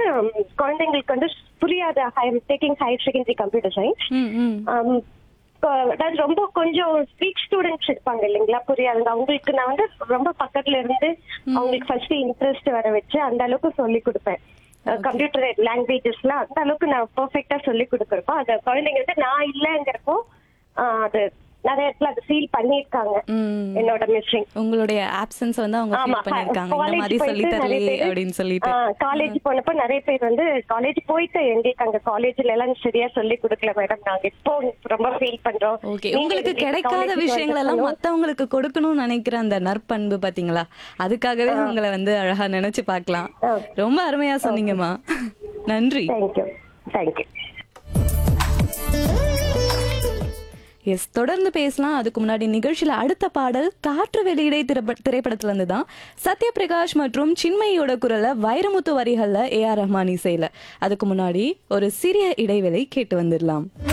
உம், குழந்தைங்களுக்கு வந்து புரியாத ஹை டேக்கிங் ஹையர் செகண்டரி கம்ப்யூட்டர் சயின்ஸ் ம் ம் அதாவது ரொம்ப கொஞ்சம் வீக் ஸ்டூடெண்ட்ஸ் இருப்பாங்க இல்லைங்களா புரியாதுங்க அவங்களுக்கு நான் வந்து ரொம்ப பக்கத்துல இருந்து அவங்களுக்கு ஃபர்ஸ்ட் இன்ட்ரெஸ்ட் வர வச்சு அந்த அளவுக்கு சொல்லி கொடுப்பேன் கம்ப்யூட்டர் லாங்குவேஜஸ்லாம் அந்த அளவுக்கு நான் பெர்ஃபெக்ட்டா சொல்லி கொடுக்குறப்போ அந்த குழந்தைங்க வந்து நான் இல்லைங்கிறப்போ ஆஹ், அது நிறைய இடத்துல அது ஃபீல் பண்ணியிருக்காங்க ம் என்னோட மிஸ்ஸிங் உங்களுடைய ஆப்சன்ஸ் வந்து அவங்க ஆமா ஃபீல் பண்ணிருக்காங்க இந்த காலேஜ் மாதிரி சொல்லி போயிட்டு நிறைய தரலையே பேர் அப்படின்னு சொல்லிட்டு காலேஜ் போனப்ப நிறைய பேர் வந்து காலேஜ் போயிட்டு எங்களுக்கு அங்க காலேஜ்ல எல்லாம் சரியா சொல்லி கொடுக்கல மேடம் நாங்க இப்போ ரொம்ப ஃபீல் பண்றோம் ஓகே நீங்க உங்களுக்கு எங்களுக்கு கிடைக்காத college க்கு விஷயங்கள் எல்லாம் வந்து மத்தவங்களுக்கு கொடுக்கணும்னு நினைக்கிற அந்த நற்பண்பு பாத்தீங்களா அதுக்காகவே உங்களை வந்து அழகா நினைச்சு பார்க்கலாம் ரொம்ப அருமையா சொன்னீங்கம்மா நன்றி தேங்க்யூ தேங்க்யூ எஸ் தொடர்ந்து பேசலாம் அதுக்கு முன்னாடி நிகழ்ச்சியில அடுத்த பாடல் காற்று வெளியிடை திரைப்ப- திரைப்படத்துல இருந்து தான் சத்யபிரகாஷ் மற்றும் சின்மயியோட குரல்ல வைரமுத்து வரிகள்ல ஏ ஆர் ரஹ்மான் இசையில அதுக்கு முன்னாடி ஒரு சிறிய இடைவேளை கேட்டு வந்துடலாம்